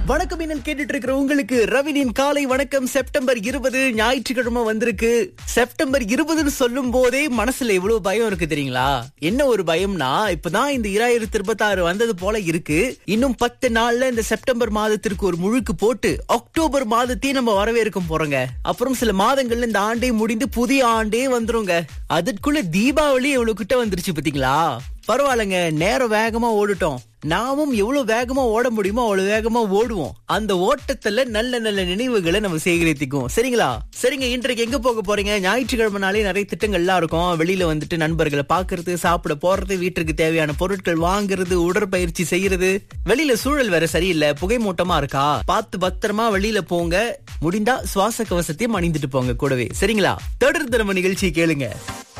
வணக்கம் என்னன்னு கேட்டுட்டு இருக்கிற உங்களுக்கு ரவினின் காலை வணக்கம் செப்டம்பர் இருபது ஞாயிற்றுக்கிழமை வந்திருக்கு செப்டம்பர் இருபதுன்னு சொல்லும் போதே மனசுல எவ்வளவு பயம் இருக்கு தெரியுங்களா என்ன ஒரு பயம்னா இப்பதான் இந்த இராயிரத்தி இருபத்தி ஆறு வந்தது போல இருக்கு இன்னும் பத்து நாள்ல இந்த செப்டம்பர் மாதத்திற்கு ஒரு முழுக்கு போட்டு அக்டோபர் மாதத்தையும் நம்ம வரவேற்க போறோங்க அப்புறம் சில மாதங்கள்ல இந்த ஆண்டே முடிந்து புதிய ஆண்டே வந்துருங்க அதுக்குள்ள தீபாவளி எவ்வளவு கிட்ட வந்துருச்சு பாத்தீங்களா பரவாயில்லைங்க நேரம் வேகமா ஓடிட்டோம் நாமும் எவ்வளவு வேகமா ஓட முடியுமோ அவ்வளவு வேகமா ஓடுவோம் அந்த ஓட்டத்துல நல்ல நல்ல நினைவுகளை நம்ம சேகரித்துக்குவோம் சரிங்களா சரிங்க இன்றைக்கு எங்க போக போறீங்க ஞாயிற்றுக்கிழமைனாலே நிறைய திட்டங்கள்லாம் இருக்கும் வெளியில வந்துட்டு நண்பர்களை பாக்குறது சாப்பிட போறது வீட்டுக்கு தேவையான பொருட்கள் வாங்குறது உடற்பயிற்சி செய்யறது வெளியில சூழல் வேற சரியில்லை புகைமூட்டமா இருக்கா பார்த்து பத்திரமா வெளியில போங்க முடிந்தா சுவாச கவசத்தையும் அணிந்துட்டு போங்க கூடவே சரிங்களா தொடர்ந்து நம்ம நிகழ்ச்சி கேளுங்க